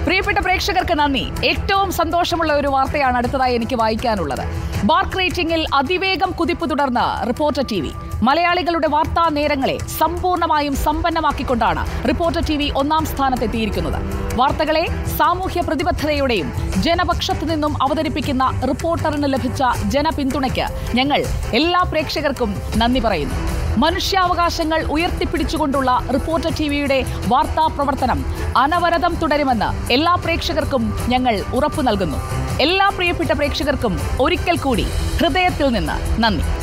പ്രിയപ്പെട്ട പ്രേക്ഷകർക്ക് നന്ദി ഏറ്റവും സന്തോഷമുള്ള ഒരു വാർത്തയാണ് അടുത്തതായി എനിക്ക് വായിക്കാനുള്ളത് ബാർക്ക് റേറ്റിംഗിൽ അതിവേഗം കുതിപ്പ് തുടർന്ന് റിപ്പോർട്ടർ ടി വി മലയാളികളുടെ വാർത്താ നേരങ്ങളെ സമ്പൂർണ്ണമായും സമ്പന്നമാക്കിക്കൊണ്ടാണ് റിപ്പോർട്ടർ ടി വി ഒന്നാം സ്ഥാനത്തെത്തിയിരിക്കുന്നത് വാർത്തകളെ സാമൂഹ്യ പ്രതിബദ്ധതയോടെയും ജനപക്ഷത്തു നിന്നും അവതരിപ്പിക്കുന്ന റിപ്പോർട്ടറിന് ലഭിച്ച ജനപിന്തുണയ്ക്ക് ഞങ്ങൾ എല്ലാ പ്രേക്ഷകർക്കും നന്ദി പറയുന്നു മനുഷ്യാവകാശങ്ങൾ ഉയർത്തിപ്പിടിച്ചുകൊണ്ടുള്ള റിപ്പോർട്ടർ ടി വിയുടെ വാർത്താ പ്രവർത്തനം അനവരതം തുടരുമെന്ന് എല്ലാ പ്രേക്ഷകർക്കും ഞങ്ങൾ ഉറപ്പു നൽകുന്നു എല്ലാ പ്രിയപ്പെട്ട പ്രേക്ഷകർക്കും ഒരിക്കൽ കൂടി ഹൃദയത്തിൽ നിന്ന് നന്ദി